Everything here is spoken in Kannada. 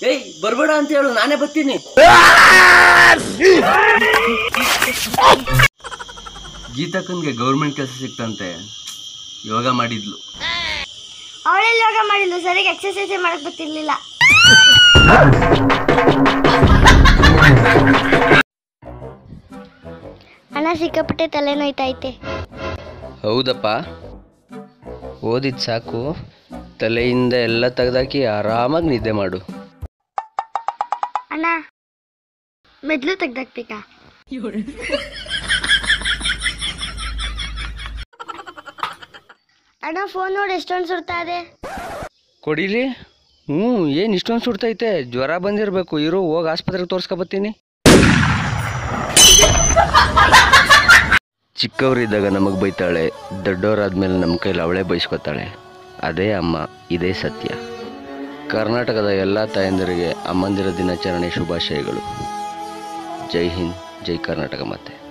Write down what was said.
ಏಯ್ ಬರ್ಬೇಡ ಅಂತ ಹೇಳು ನಾನೇ ಬರ್ತೀನಿ ಗೀತಕ್ಕನ್ಗೆ ಗೌರ್ಮೆಂಟ್ ಕೆಲಸ ಸಿಕ್ತಂತೆ ಯೋಗ ಮಾಡಿದ್ಲು ಅವಳೆಲ್ಲ ಯೋಗ ಮಾಡಿದ್ಲು ಸರಿಯಾಗಿ ಎಕ್ಸರ್ಸೈಸ್ ಮಾಡಕ್ ಗೊತ್ತಿರ್ಲಿಲ್ಲ ಅಣ್ಣ ಸಿಕ್ಕಾಪಟ್ಟೆ ತಲೆನೋಯ್ತೈತೆ ಹೌದಪ್ಪ ಓದಿದ್ ಸಾಕು ತಲೆಯಿಂದ ಎಲ್ಲ ತೆಗ್ದಾಕಿ ಆರಾಮಾಗಿ ನಿದ್ದೆ ಮಾಡು ಅಣ್ಣ ಮೆದ್ಲು ತೆಗ್ದಾಕ್ಬೇಕಾ ಅಣ್ಣ ಫೋನ್ ನೋಡಿ ಎಷ್ಟೊಂದು ಸುಡ್ತಾ ಇದೆ ಕೊಡಿಲಿ ಹ್ಞೂ ಏನು ಇಷ್ಟೊಂದು ಸುಡ್ತೈತೆ ಜ್ವರ ಬಂದಿರಬೇಕು ಇರು ಹೋಗಿ ಆಸ್ಪತ್ರೆಗೆ ತೋರಿಸ್ಕೊಬತ್ತೀನಿ ಚಿಕ್ಕವರಿದ್ದಾಗ ನಮಗೆ ಬೈತಾಳೆ ದೊಡ್ಡವರಾದ್ಮೇಲೆ ನಮ್ಮ ಕೈಲಿ ಅವಳೇ ಬೈಸ್ಕೊತಾಳೆ ಅದೇ ಅಮ್ಮ ಇದೇ ಸತ್ಯ ಕರ್ನಾಟಕದ ಎಲ್ಲ ತಾಯಂದಿರಿಗೆ ಅಮ್ಮಂದಿರ ದಿನಾಚರಣೆ ಶುಭಾಶಯಗಳು ಜೈ ಹಿಂದ್ ಜೈ ಕರ್ನಾಟಕ ಮಾತೆ